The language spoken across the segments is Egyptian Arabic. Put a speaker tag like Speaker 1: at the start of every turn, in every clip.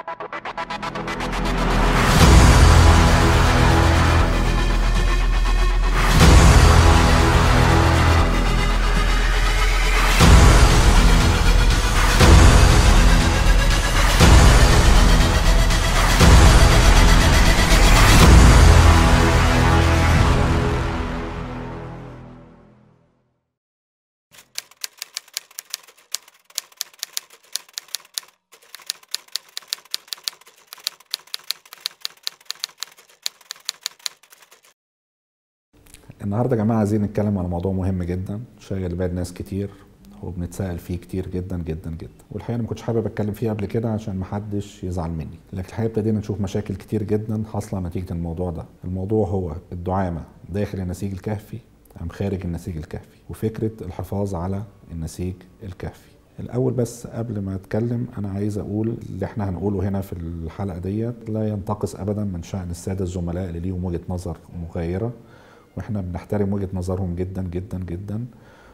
Speaker 1: النهارده يا جماعه عايزين نتكلم على موضوع مهم جدا شاغل بال ناس كتير وبنتسال فيه كتير جدا جدا جدا والحقيقه انا ما كنتش حابب اتكلم فيه قبل كده عشان ما حدش يزعل مني لكن الحقيقه ابتدينا نشوف مشاكل كتير جدا حاصله نتيجه الموضوع ده الموضوع هو الدعامه داخل النسيج الكهفي ام خارج النسيج الكهفي وفكره الحفاظ على النسيج الكهفي الاول بس قبل ما اتكلم انا عايز اقول اللي احنا هنقوله هنا في الحلقه ديت لا ينتقص ابدا من شان الساده الزملاء اللي ليهم وجهه نظر مغايره واحنا بنحترم وجهه نظرهم جدا جدا جدا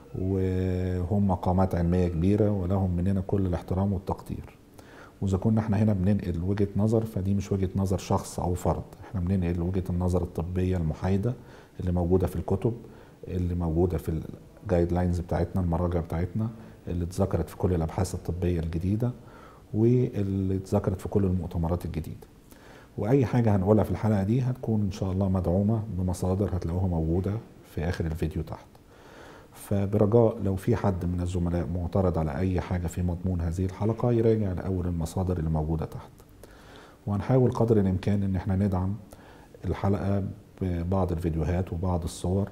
Speaker 1: وهم مقامات علميه كبيره ولهم مننا كل الاحترام والتقدير واذا كنا احنا هنا بننقل وجهه نظر فدي مش وجهه نظر شخص او فرد احنا بننقل وجهه النظر الطبيه المحايده اللي موجوده في الكتب اللي موجوده في الجايد لاينز بتاعتنا المراجع بتاعتنا اللي اتذكرت في كل الابحاث الطبيه الجديده واللي اتذكرت في كل المؤتمرات الجديده واي حاجه هنقولها في الحلقه دي هتكون ان شاء الله مدعومه بمصادر هتلاقوها موجوده في اخر الفيديو تحت فبرجاء لو في حد من الزملاء معترض على اي حاجه في مضمون هذه الحلقه يراجع لاول المصادر اللي موجوده تحت وهنحاول قدر الامكان ان احنا ندعم الحلقه ببعض الفيديوهات وبعض الصور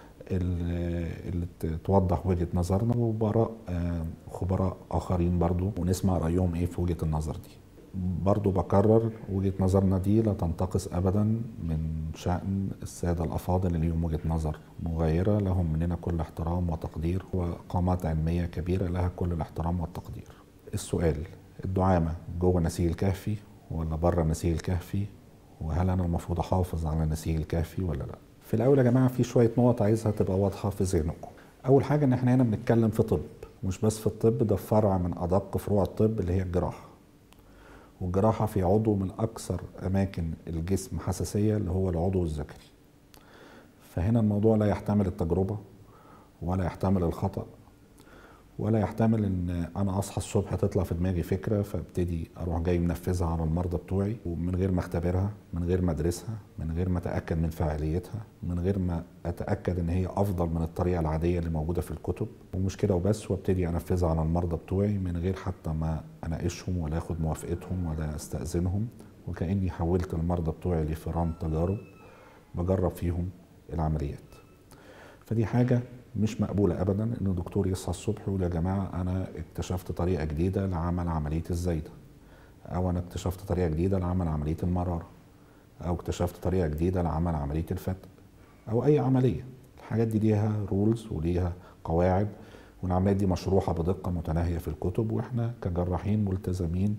Speaker 1: اللي توضح وجهه نظرنا وبراء خبراء اخرين برضو ونسمع رايهم ايه في وجهه النظر دي برضو بكرر وجهة نظرنا دي لا تنتقص أبدا من شأن السادة الأفاضل اللي ليهم وجهة نظر مغايرة لهم مننا كل احترام وتقدير وقامات علمية كبيرة لها كل الاحترام والتقدير السؤال الدعامة جوه النسيج الكهفي ولا بره النسيج الكهفي وهل أنا المفروض أحافظ على النسيج الكهفي ولا لا في الأول يا جماعة في شوية نقط عايزها تبقى واضحة في ذهنكم أول حاجة إن احنا هنا بنتكلم في طب مش بس في الطب ده فرع من أدق فروع الطب اللي هي الجراحة والجراحة في عضو من أكثر أماكن الجسم حساسية اللي هو العضو الذكري فهنا الموضوع لا يحتمل التجربة ولا يحتمل الخطأ ولا يحتمل ان انا اصحى الصبح تطلع في دماغي فكره فابتدي اروح جاي منفذها على المرضى بتوعي ومن غير ما اختبرها من غير ما ادرسها من غير ما اتاكد من فاعليتها من غير ما اتاكد ان هي افضل من الطريقه العاديه اللي موجوده في الكتب ومش كده وبس وابتدي انفذها على المرضى بتوعي من غير حتى ما اناقشهم ولا اخد موافقتهم ولا استاذنهم وكاني حولت المرضى بتوعي لفئران تجارب بجرب فيهم العمليات فدي حاجه مش مقبوله ابدا ان دكتور يصحى الصبح يقول يا جماعه انا اكتشفت طريقه جديده لعمل عمليه الزايده او انا اكتشفت طريقه جديده لعمل عمليه المراره او اكتشفت طريقه جديده لعمل عمليه الفتق او اي عمليه الحاجات دي ليها رولز وليها قواعد والعمليات دي مشروحه بدقه متناهيه في الكتب واحنا كجراحين ملتزمين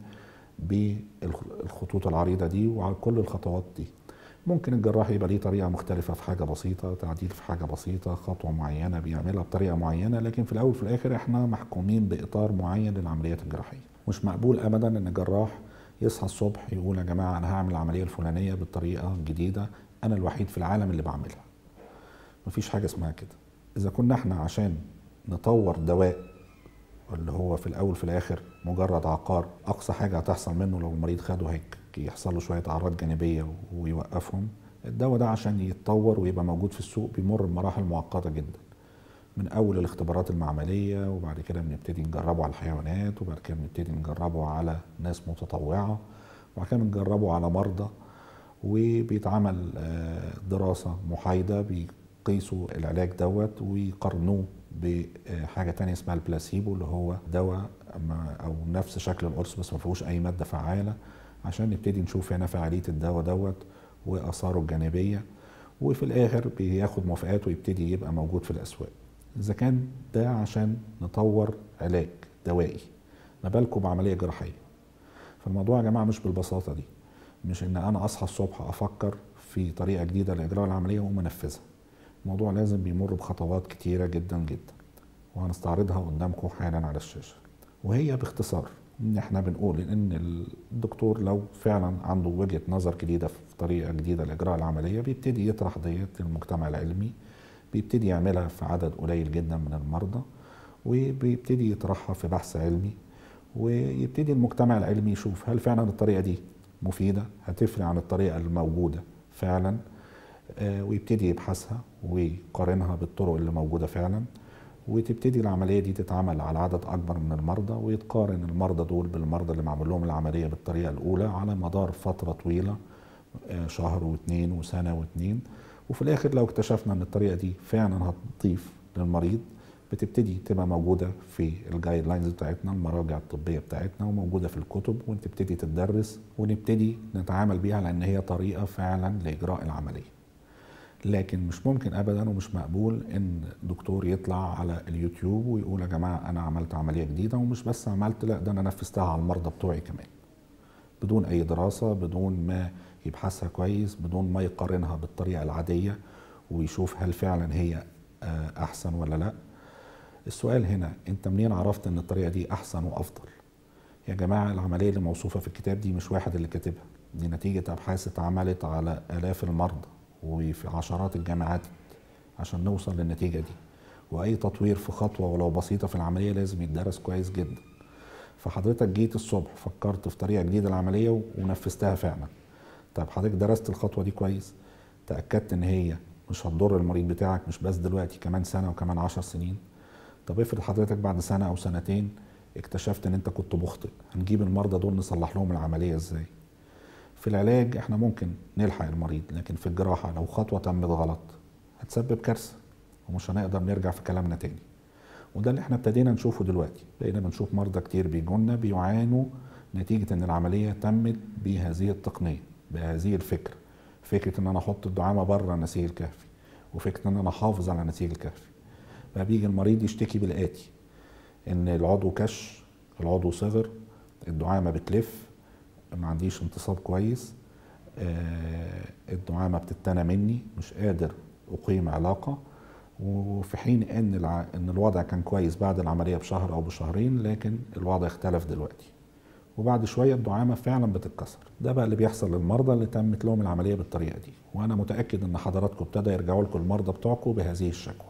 Speaker 1: بالخطوط العريضه دي وعلى كل الخطوات دي ممكن الجراح يبقى ليه طريقه مختلفه في حاجه بسيطه تعديل في حاجه بسيطه خطوه معينه بيعملها بطريقه معينه لكن في الاول وفي الاخر احنا محكومين باطار معين للعمليات الجراحيه مش مقبول ابدا ان الجراح يصحى الصبح يقول يا جماعه انا هعمل العمليه الفلانيه بالطريقه الجديده انا الوحيد في العالم اللي بعملها مفيش حاجه اسمها كده اذا كنا احنا عشان نطور دواء اللي هو في الاول في الاخر مجرد عقار اقصى حاجه هتحصل منه لو المريض خده هيك يحصل له شويه اعراض جانبيه ويوقفهم الدواء ده عشان يتطور ويبقى موجود في السوق بيمر بمراحل معقده جدا من اول الاختبارات المعمليه وبعد كده بنبتدي نجربه على الحيوانات وبعد كده بنبتدي نجربه على ناس متطوعه وبعد كده بنجربه على مرضى وبيتعمل دراسه محايده بيقيسوا العلاج دوت ويقارنوه بحاجه تانية اسمها البلاسيبو اللي هو دواء او نفس شكل القرص بس ما فيهوش اي ماده فعاله عشان نبتدي نشوف هنا فعاليه الدواء دوت واثاره الجانبيه وفي الاخر بياخد موافقات ويبتدي يبقى موجود في الاسواق اذا كان ده عشان نطور علاج دوائي ما بالكم بعمليه جراحيه فالموضوع يا جماعه مش بالبساطه دي مش ان انا اصحى الصبح افكر في طريقه جديده لاجراء العمليه واقوم انفذها الموضوع لازم بيمر بخطوات كتيره جدا جدا وهنستعرضها قدامكم حالا على الشاشه وهي باختصار ان احنا بنقول ان الدكتور لو فعلا عنده وجهه نظر جديده في طريقه جديده لاجراء العمليه بيبتدي يطرح ديت للمجتمع العلمي بيبتدي يعملها في عدد قليل جدا من المرضى وبيبتدي يطرحها في بحث علمي ويبتدي المجتمع العلمي يشوف هل فعلا الطريقه دي مفيده هتفرق عن الطريقه الموجوده فعلا آه، ويبتدي يبحثها ويقارنها بالطرق اللي موجوده فعلا وتبتدي العمليه دي تتعمل على عدد اكبر من المرضى ويتقارن المرضى دول بالمرضى اللي معمول لهم العمليه بالطريقه الاولى على مدار فتره طويله آه، شهر واثنين وسنه واثنين وفي الاخر لو اكتشفنا ان الطريقه دي فعلا هتضيف للمريض بتبتدي تبقى موجوده في الجايد لاينز بتاعتنا المراجع الطبيه بتاعتنا وموجوده في الكتب وتبتدي تدرس ونبتدي نتعامل بيها لان هي طريقه فعلا لاجراء العمليه لكن مش ممكن ابدا ومش مقبول ان دكتور يطلع على اليوتيوب ويقول يا جماعه انا عملت عمليه جديده ومش بس عملت لا ده انا نفذتها على المرضى بتوعي كمان بدون اي دراسه بدون ما يبحثها كويس بدون ما يقارنها بالطريقه العاديه ويشوف هل فعلا هي آه، احسن ولا لا السؤال هنا انت منين عرفت ان الطريقه دي احسن وافضل يا جماعه العمليه اللي موصوفه في الكتاب دي مش واحد اللي كاتبها دي نتيجه ابحاث اتعملت على الاف المرضى وفي عشرات الجامعات عشان نوصل للنتيجه دي واي تطوير في خطوه ولو بسيطه في العمليه لازم يتدرس كويس جدا فحضرتك جيت الصبح فكرت في طريقه جديده للعمليه ونفذتها فعلا طب حضرتك درست الخطوه دي كويس تاكدت ان هي مش هتضر المريض بتاعك مش بس دلوقتي كمان سنه وكمان عشر سنين طب افرض حضرتك بعد سنه او سنتين اكتشفت ان انت كنت مخطئ هنجيب المرضى دول نصلح لهم العمليه ازاي في العلاج احنا ممكن نلحق المريض لكن في الجراحه لو خطوه تمت غلط هتسبب كارثه ومش هنقدر نرجع في كلامنا تاني وده اللي احنا ابتدينا نشوفه دلوقتي بقينا بنشوف مرضى كتير بيجونا بيعانوا نتيجه ان العمليه تمت بهذه التقنيه بهذه الفكره فكره ان انا احط الدعامه بره النسيج الكهفي وفكره ان انا احافظ على النسيج الكهفي فبيجي المريض يشتكي بالآتي إن العضو كش العضو صغر الدعامة بتلف ما عنديش انتصاب كويس آه، الدعامة بتتنى مني مش قادر أقيم علاقة وفي حين ان الع... ان الوضع كان كويس بعد العمليه بشهر او بشهرين لكن الوضع اختلف دلوقتي وبعد شويه الدعامه فعلا بتتكسر ده بقى اللي بيحصل للمرضى اللي تمت لهم العمليه بالطريقه دي وانا متاكد ان حضراتكم ابتدى يرجعوا لكم المرضى بتوعكم بهذه الشكوى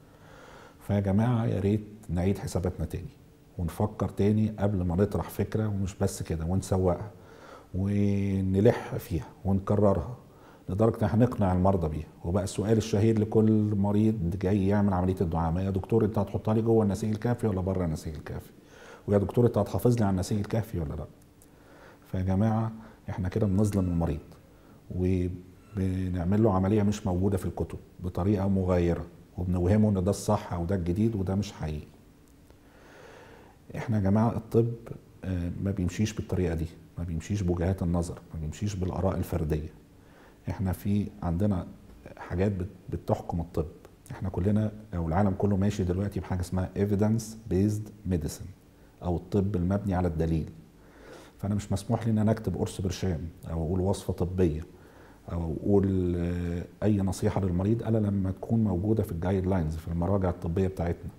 Speaker 1: فيا جماعه يا ريت نعيد حساباتنا تاني ونفكر تاني قبل ما نطرح فكره ومش بس كده ونسوقها ونلح فيها ونكررها لدرجه ان احنا نقنع المرضى بيها وبقى السؤال الشهير لكل مريض جاي يعمل عمليه الدعامه يا دكتور انت هتحطها لي جوه النسيج الكافي ولا بره النسيج الكافي ويا دكتور انت هتحافظ لي على النسيج الكافي ولا لا فيا جماعه احنا كده بنظلم المريض وبنعمل له عمليه مش موجوده في الكتب بطريقه مغايره وبنوهمه ان ده الصح او ده الجديد وده مش حقيقي احنا يا جماعه الطب آه، ما بيمشيش بالطريقه دي ما بيمشيش بوجهات النظر ما بيمشيش بالاراء الفرديه احنا في عندنا حاجات بتحكم الطب احنا كلنا او العالم كله ماشي دلوقتي بحاجه اسمها evidence based medicine او الطب المبني على الدليل فانا مش مسموح لي ان انا اكتب قرص برشام او اقول وصفه طبيه او اقول آه، اي نصيحه للمريض الا لما تكون موجوده في الجايد لاينز في المراجع الطبيه بتاعتنا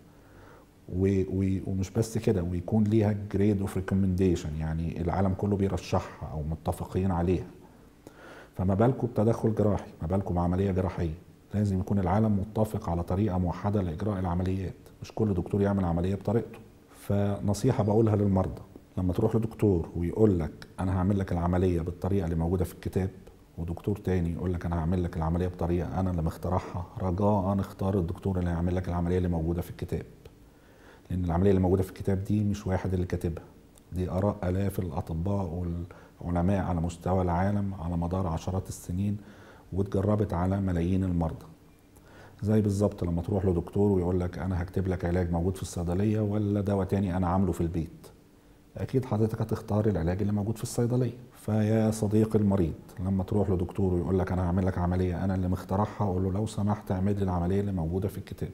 Speaker 1: ومش بس كده ويكون ليها جريد اوف ريكومنديشن يعني العالم كله بيرشحها او متفقين عليها فما بالكم بتدخل جراحي ما بالكم بعمليه جراحيه لازم يكون العالم متفق على طريقه موحده لاجراء العمليات مش كل دكتور يعمل عمليه بطريقته فنصيحه بقولها للمرضى لما تروح لدكتور ويقول لك انا هعمل لك العمليه بالطريقه اللي موجوده في الكتاب ودكتور تاني يقول لك انا هعمل لك العمليه بطريقه انا اللي مخترعها رجاء اختار الدكتور اللي هيعمل لك العمليه اللي موجوده في الكتاب لان العمليه اللي موجوده في الكتاب دي مش واحد اللي كاتبها دي اراء الاف الاطباء والعلماء على مستوى العالم على مدار عشرات السنين واتجربت على ملايين المرضى زي بالظبط لما تروح لدكتور ويقول لك انا هكتب لك علاج موجود في الصيدليه ولا دواء تاني انا عامله في البيت اكيد حضرتك هتختار العلاج اللي موجود في الصيدليه فيا صديقي المريض لما تروح لدكتور ويقول لك انا هعمل لك عمليه انا اللي مخترعها اقول له لو سمحت اعمل لي العمليه اللي موجوده في الكتاب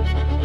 Speaker 2: السلامه